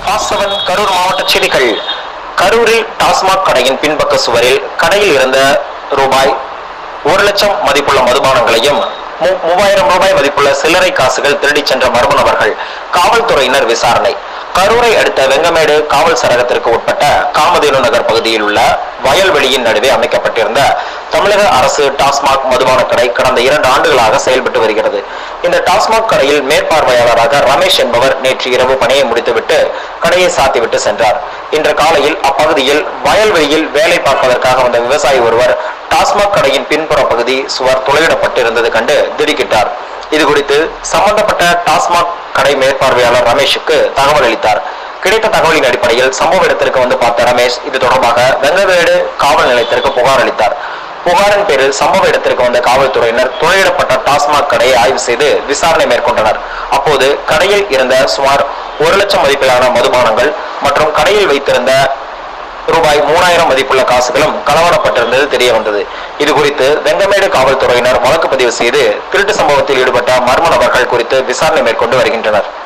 வாசவன் கரூர் மாவட்ட செய்திகள் கரூரில் டாஸ்மாக் கடையின் பின்பக்க சுவரில் கடையில் இருந்த ரூபாய் ஒரு லட்சம் மதிப்புள்ள மதுபானங்களையும் மு- மூவாயிரம் ரூபாய் மதிப்புள்ள சில்லறை காசுகள் திருடிச் சென்ற மர்ம நபர்கள் காவல்துறையினர் விசாரணை கரூரை அடுத்த வெங்கமேடு காவல் சரகத்திற்கு உட்பட்ட காமதேனு நகர் பகுதியில் உள்ள வயல்வெளியின் நடுவே அமைக்கப்பட்டிருந்த தமிழக அரசு டாஸ்மாக் மதுபான கடை கடந்த இரண்டு ஆண்டுகளாக செயல்பட்டு வருகிறது இந்த டாஸ்மாக் கடையில் மேற்பார்வையாளராக ரமேஷ் என்பவர் நேற்று இரவு பணியை முடித்துவிட்டு கடையை சாத்திவிட்டு சென்றார் இன்று காலையில் அப்பகுதியில் வயல்வெளியில் வேலை பார்ப்பதற்காக வந்த விவசாயி ஒருவர் டாஸ்மாக் கடையின் பின்புற பகுதி சுவர் துளையிடப்பட்டிருந்தது கண்டு திடுக்கிட்டார் இது குறித்து சம்பந்தப்பட்ட டாஸ்மாக் கடை மேற்பார்வையாளர் ரமேஷுக்கு தகவல் அளித்தார் கிடைத்த தகவலின் அடிப்படையில் சம்பவ இடத்திற்கு வந்து பார்த்த ரமேஷ் இது தொடர்பாக வெங்கவேடு காவல் நிலையத்திற்கு புகார் அளித்தார் புகாரின் பேரில் சம்பவ இடத்திற்கு வந்த காவல்துறையினர் துளையிடப்பட்ட டாஸ்மாக் கடையை ஆய்வு செய்து விசாரணை மேற்கொண்டனர் அப்போது கடையில் இருந்த சுமார் ஒரு லட்சம் மதிப்பிலான மதுபானங்கள் மற்றும் கடையில் வைத்திருந்த ரூபாய் மூணாயிரம் மதிப்புள்ள காசுகளும் களவாடப்பட்டிருந்தது தெரிய வந்தது இது குறித்து வெங்கமேடு காவல்துறையினர் வழக்கு பதிவு செய்து திருட்டு சம்பவத்தில் ஈடுபட்ட மர்ம நபர்கள் குறித்து விசாரணை மேற்கொண்டு வருகின்றனர்